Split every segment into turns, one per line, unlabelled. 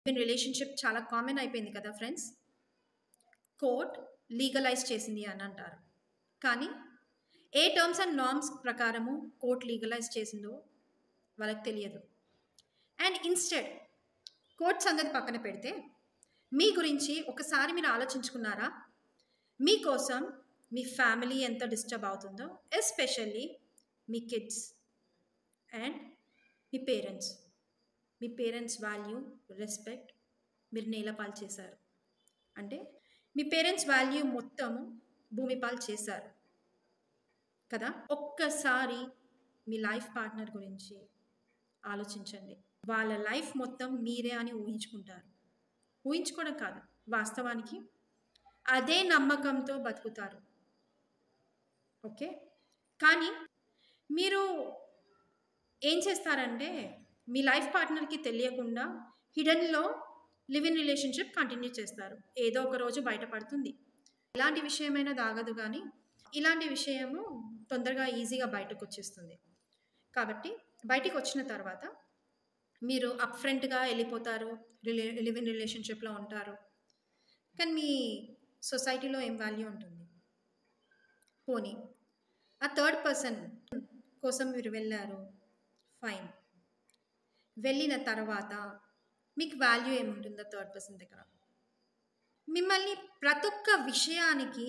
relationship చాలా common అయిపోయింది కదా ఫ్రెండ్స్ కోర్ట్ లీగలైజ్ చేసింది అని అంటారు కానీ ఏ టర్మ్స్ అండ్ నార్మ్స్ ప్రకారము కోర్ట్ లీగలైజ్ చేసిందో వాళ్ళకి తెలియదు అండ్ ఇన్స్టెడ్ కోర్ట్ సంగతి పక్కన పెడితే మీ గురించి ఒకసారి మీరు ఆలోచించుకున్నారా మీకోసం మీ ఫ్యామిలీ ఎంత డిస్టర్బ్ అవుతుందో ఎస్పెషల్లీ మీ కిడ్స్ అండ్ మీ పేరెంట్స్ మీ పేరెంట్స్ వాల్యూ రెస్పెక్ట్ మీరు నేలపాలు చేశారు అంటే మీ పేరెంట్స్ వాల్యూ మొత్తము భూమిపాలు చేశారు కదా ఒక్కసారి మీ లైఫ్ పార్ట్నర్ గురించి ఆలోచించండి వాళ్ళ లైఫ్ మొత్తం మీరే అని ఊహించుకుంటారు ఊహించుకోవడం కాదు వాస్తవానికి అదే నమ్మకంతో బతుకుతారు ఓకే కానీ మీరు ఏం చేస్తారంటే మీ లైఫ్ పార్ట్నర్కి తెలియకుండా హిడన్లో లివ్ ఇన్ రిలేషన్షిప్ కంటిన్యూ చేస్తారు ఏదో ఒక రోజు బయటపడుతుంది ఎలాంటి విషయమైనా దాగదు కానీ ఇలాంటి విషయము తొందరగా ఈజీగా బయటకు వచ్చేస్తుంది కాబట్టి బయటికి వచ్చిన తర్వాత మీరు అప్ ఫ్రంట్గా వెళ్ళిపోతారు రిలే లివ్ ఇన్ రిలేషన్షిప్లో ఉంటారు కానీ మీ సొసైటీలో ఏం వాల్యూ ఉంటుంది పోనీ ఆ థర్డ్ పర్సన్ కోసం మీరు వెళ్ళారు ఫైన్ వెళ్ళిన తర్వాత మీకు వాల్యూ ఏముంటుందో థర్డ్ పర్సన్ దగ్గర మిమ్మల్ని ప్రతి ఒక్క విషయానికి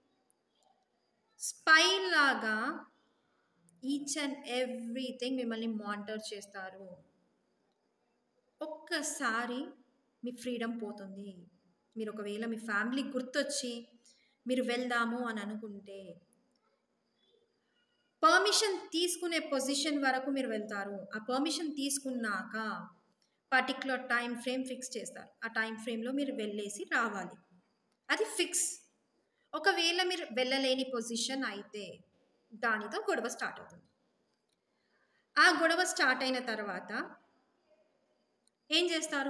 స్పై లాగా ఈచ్ అండ్ ఎవ్రీథింగ్ మిమ్మల్ని మానిటర్ చేస్తారు ఒక్కసారి మీ ఫ్రీడమ్ పోతుంది మీరు ఒకవేళ మీ ఫ్యామిలీ గుర్తొచ్చి మీరు వెళ్దాము అని అనుకుంటే పర్మిషన్ తీసుకునే పొజిషన్ వరకు మీరు వెళ్తారు ఆ పర్మిషన్ తీసుకున్నాక పర్టికులర్ టైం ఫ్రేమ్ ఫిక్స్ చేస్తారు ఆ టైం ఫ్రేమ్లో మీరు వెళ్ళేసి రావాలి అది ఫిక్స్ ఒకవేళ మీరు వెళ్ళలేని పొజిషన్ అయితే దానితో గొడవ స్టార్ట్ అవుతుంది ఆ గొడవ స్టార్ట్ అయిన తర్వాత ఏం చేస్తారు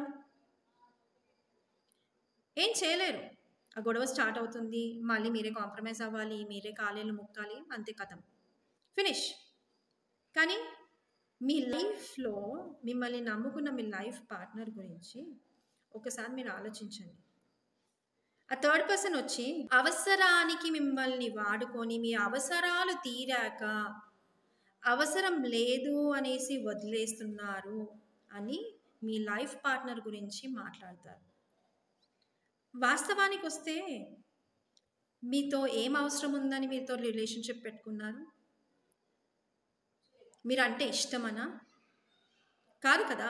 ఏం చేయలేరు ఆ గొడవ స్టార్ట్ అవుతుంది మళ్ళీ మీరే కాంప్రమైజ్ అవ్వాలి మీరే కాలేలు ముక్కాలి అంతే కథం ఫినిష్ కానీ మీ లైఫ్లో మిమ్మల్ని నమ్ముకున్న మీ లైఫ్ పార్ట్నర్ గురించి ఒకసారి మీరు ఆలోచించండి ఆ థర్డ్ పర్సన్ వచ్చి అవసరానికి మిమ్మల్ని వాడుకొని మీ అవసరాలు తీరాక అవసరం లేదు అనేసి వదిలేస్తున్నారు అని మీ లైఫ్ పార్ట్నర్ గురించి మాట్లాడతారు వాస్తవానికి వస్తే మీతో ఏం అవసరం ఉందని మీతో రిలేషన్షిప్ పెట్టుకున్నారు మీరంటే ఇష్టమనా కాదు కదా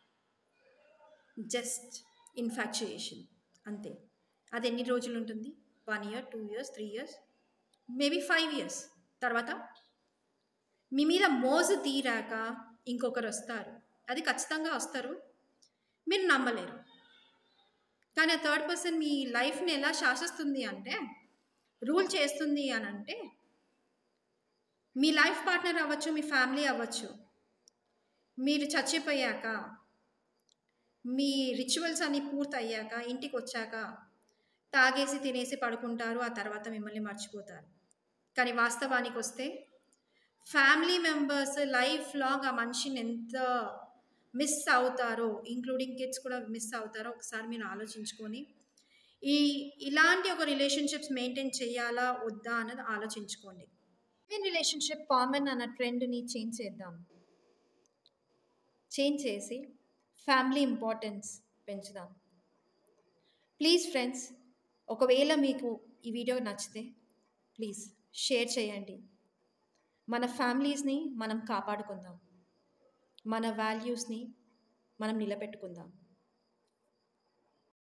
జస్ట్ ఇన్ఫాక్చుయేషన్ అంతే అది ఎన్ని రోజులు ఉంటుంది one year two years three years maybe five years తర్వాత మీ మీద మోజు తీరాక ఇంకొకరు వస్తారు అది ఖచ్చితంగా వస్తారు మీరు నమ్మలేరు కానీ ఆ థర్డ్ పర్సన్ మీ లైఫ్ని ఎలా శాసిస్తుంది అంటే రూల్ చేస్తుంది అని అంటే మీ లైఫ్ పార్ట్నర్ అవ్వచ్చు మీ ఫ్యామిలీ అవ్వచ్చు మీరు చచ్చిపోయాక మీ రిచువల్స్ అన్నీ పూర్తి అయ్యాక ఇంటికి వచ్చాక తాగేసి తినేసి పడుకుంటారు ఆ తర్వాత మిమ్మల్ని మర్చిపోతారు కానీ వాస్తవానికి వస్తే ఫ్యామిలీ మెంబర్స్ లైఫ్ లాంగ్ ఆ మనిషిని ఎంత మిస్ అవుతారో ఇంక్లూడింగ్ కిడ్స్ కూడా మిస్ అవుతారో ఒకసారి మీరు ఆలోచించుకొని ఈ ఇలాంటి ఒక రిలేషన్షిప్స్ మెయింటైన్ చేయాలా వద్దా అన్నది ఆలోచించుకోండి లివిన్ రిలేషన్షిప్ కామన్ అన్న ట్రెండ్ని చేంజ్ చేద్దాం చేంజ్ చేసి ఫ్యామిలీ ఇంపార్టెన్స్ పెంచుదాం ప్లీజ్ ఫ్రెండ్స్ ఒకవేళ మీకు ఈ వీడియో నచ్చితే ప్లీజ్ షేర్ చేయండి మన ఫ్యామిలీస్ని మనం కాపాడుకుందాం మన వాల్యూస్ని మనం నిలబెట్టుకుందాం